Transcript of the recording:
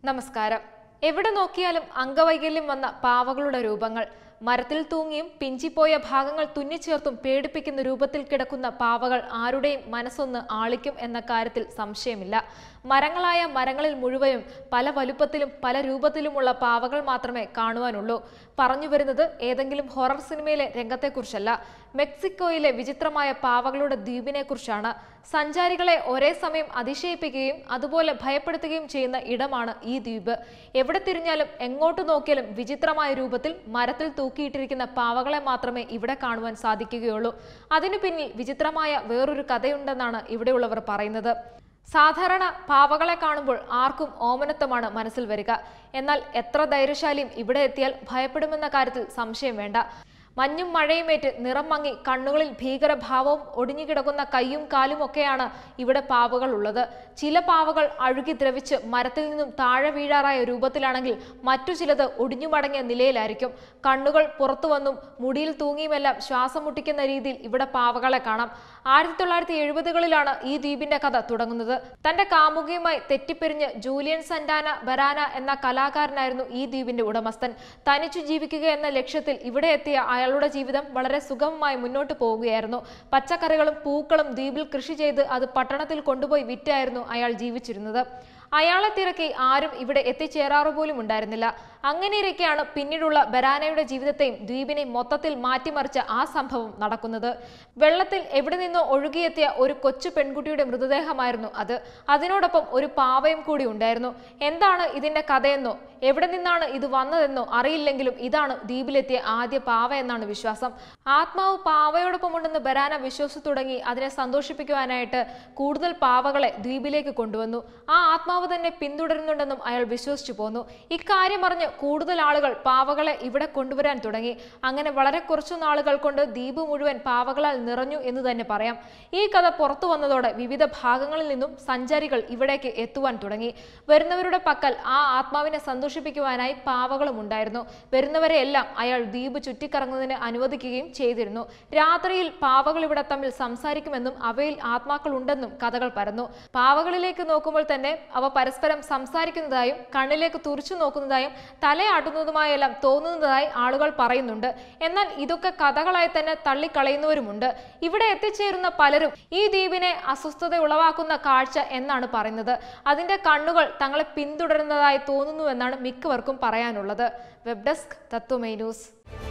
നമസ്കാരം എവിടെ നോക്കിയാലും അംഗവൈകല്യം വന്ന പാവകളുടെ രൂപങ്ങൾ മരത്തിൽ തൂങ്ങിയും പിഞ്ചിപ്പോയ ഭാഗങ്ങൾ തുന്നിച്ചേർത്തും പേടിപ്പിക്കുന്ന രൂപത്തിൽ കിടക്കുന്ന പാവകൾ ആരുടെയും മനസ്സൊന്ന് ആളിക്കും എന്ന കാര്യത്തിൽ സംശയമില്ല മരങ്ങളായ മരങ്ങളിൽ മുഴുവനും പല വലുപ്പത്തിലും പല രൂപത്തിലുമുള്ള പാവകൾ മാത്രമേ കാണുവാനുള്ളൂ പറഞ്ഞു വരുന്നത് ഏതെങ്കിലും ഹൊറർ സിനിമയിലെ രംഗത്തെക്കുറിച്ചല്ല മെക്സിക്കോയിലെ വിചിത്രമായ പാവകളുടെ ദ്വീപിനെക്കുറിച്ചാണ് സഞ്ചാരികളെ ഒരേ സമയം അതിശയിപ്പിക്കുകയും അതുപോലെ ഭയപ്പെടുത്തുകയും ചെയ്യുന്ന ഇടമാണ് ഈ ദ്വീപ് എവിടെ തിരിഞ്ഞാലും എങ്ങോട്ട് നോക്കിയാലും വിചിത്രമായ രൂപത്തിൽ മരത്തിൽ തൂക്കിയിട്ടിരിക്കുന്ന പാവകളെ മാത്രമേ ഇവിടെ കാണുവാൻ സാധിക്കുകയുള്ളൂ അതിനു പിന്നിൽ വിചിത്രമായ വേറൊരു കഥയുണ്ടെന്നാണ് ഇവിടെയുള്ളവർ പറയുന്നത് സാധാരണ പാവകളെ കാണുമ്പോൾ ആർക്കും ഓമനത്വമാണ് മനസ്സിൽ വരിക എന്നാൽ എത്ര ധൈര്യശാലിയും ഇവിടെ എത്തിയാൽ ഭയപ്പെടുമെന്ന കാര്യത്തിൽ സംശയം വേണ്ട മഞ്ഞും മഴയുമേറ്റ് നിറം മങ്ങി കണ്ണുകളിൽ ഭീകരഭാവവും ഒടിഞ്ഞുകിടക്കുന്ന കൈയും കാലും ഒക്കെയാണ് ഇവിടെ പാവകൾ ഉള്ളത് ചില പാവകൾ അഴുകി ദ്രവിച്ച് മരത്തിൽ നിന്നും താഴെ വീഴാറായ രൂപത്തിലാണെങ്കിൽ മറ്റു ചിലത് ഒടിഞ്ഞു മടങ്ങിയ നിലയിലായിരിക്കും കണ്ണുകൾ പുറത്തു വന്നും മുടിയിൽ തൂങ്ങിയുമെല്ലാം ശ്വാസം മുട്ടിക്കുന്ന രീതിയിൽ ഇവിടെ പാവകളെ കാണാം ആയിരത്തി തൊള്ളായിരത്തി എഴുപതുകളിലാണ് ഈ ദ്വീപിന്റെ കഥ തുടങ്ങുന്നത് തന്റെ കാമുകിയുമായി തെറ്റിപ്പിരിഞ്ഞ് ജൂലിയൻ സന്റാന ബരാന എന്ന കലാകാരനായിരുന്നു ഈ ദ്വീപിന്റെ ഉടമസ്ഥൻ തനിച്ചു ജീവിക്കുക എന്ന ലക്ഷ്യത്തിൽ ഇവിടെ എത്തിയ അയാളുടെ ജീവിതം വളരെ സുഗമമായി മുന്നോട്ട് പോവുകയായിരുന്നു പച്ചക്കറികളും പൂക്കളും ദ്വീപിൽ കൃഷി ചെയ്ത് അത് പട്ടണത്തിൽ കൊണ്ടുപോയി വിറ്റായിരുന്നു അയാൾ ജീവിച്ചിരുന്നത് അയാളെ തിരക്കി ആരും ഇവിടെ എത്തിച്ചേരാറു പോലും ഉണ്ടായിരുന്നില്ല അങ്ങനെയിരിക്കെയാണ് പിന്നീടുള്ള ബരാനയുടെ ജീവിതത്തെയും ദ്വീപിനെ മൊത്തത്തിൽ മാറ്റിമറിച്ച ആ സംഭവം നടക്കുന്നത് വെള്ളത്തിൽ എവിടെ നിന്നോ ഒഴുകിയെത്തിയ ഒരു കൊച്ചു പെൺകുട്ടിയുടെ മൃതദേഹമായിരുന്നു അത് അതിനോടൊപ്പം ഒരു പാവയും കൂടി ഉണ്ടായിരുന്നു എന്താണ് ഇതിന്റെ കഥയെന്നോ എവിടെ നിന്നാണ് ഇത് വന്നതെന്നോ അറിയില്ലെങ്കിലും ഇതാണ് ദ്വീപിലെത്തിയ ആദ്യ പാവ എന്നാണ് വിശ്വാസം ആത്മാവ് പാവയോടൊപ്പം ഉണ്ടെന്ന് ബരാന വിശ്വസിച്ചു തുടങ്ങി അതിനെ സന്തോഷിപ്പിക്കുവാനായിട്ട് കൂടുതൽ പാവകളെ ദ്വീപിലേക്ക് കൊണ്ടുവന്നു ആ ആത്മാവ് തന്നെ പിന്തുടരുന്നുണ്ടെന്നും അയാൾ വിശ്വസിച്ചു പോന്നു ഇക്കാര്യം അറിഞ്ഞ് കൂടുതൽ ആളുകൾ പാവകളെ ഇവിടെ കൊണ്ടുവരാൻ തുടങ്ങി അങ്ങനെ വളരെ കുറച്ചു നാളുകൾ കൊണ്ട് ദ്വീപ് മുഴുവൻ പാവകളാൽ നിറഞ്ഞു എന്ന് തന്നെ പറയാം ഈ കഥ പുറത്തു വന്നതോടെ വിവിധ ഭാഗങ്ങളിൽ നിന്നും സഞ്ചാരികൾ ഇവിടേക്ക് എത്തുവാൻ തുടങ്ങി വരുന്നവരുടെ പക്കൽ ആ ആത്മാവിനെ സന്തോഷിപ്പിക്കുവാനായി പാവകളും ഉണ്ടായിരുന്നു വരുന്നവരെ എല്ലാം അയാൾ ദ്വീപ് ചുറ്റിക്കറങ്ങുന്നതിന് അനുവദിക്കുകയും ചെയ്തിരുന്നു രാത്രിയിൽ പാവകൾ ഇവിടെ തമ്മിൽ സംസാരിക്കുമെന്നും അവയിൽ ആത്മാക്കൾ ഉണ്ടെന്നും കഥകൾ പരന്നു പാവകളിലേക്ക് നോക്കുമ്പോൾ തന്നെ അവ പരസ്പരം സംസാരിക്കുന്നതായും കണ്ണിലേക്ക് തുറിച്ചു നോക്കുന്നതായും തലയാട്ടുന്നതുമായെല്ലാം തോന്നുന്നതായി ആളുകൾ പറയുന്നുണ്ട് എന്നാൽ ഇതൊക്കെ കഥകളായി തന്നെ തള്ളിക്കളയുന്നവരുമുണ്ട് ഇവിടെ എത്തിച്ചേരുന്ന പലരും ഈ ദ്വീപിനെ അസ്വസ്ഥത ഉളവാക്കുന്ന കാഴ്ച എന്നാണ് പറയുന്നത് അതിന്റെ കണ്ണുകൾ തങ്ങളെ പിന്തുടരുന്നതായി തോന്നുന്നുവെന്നാണ് മിക്കവർക്കും പറയാനുള്ളത് വെബ് ഡെസ്ക് തത്വമേ ന്യൂസ്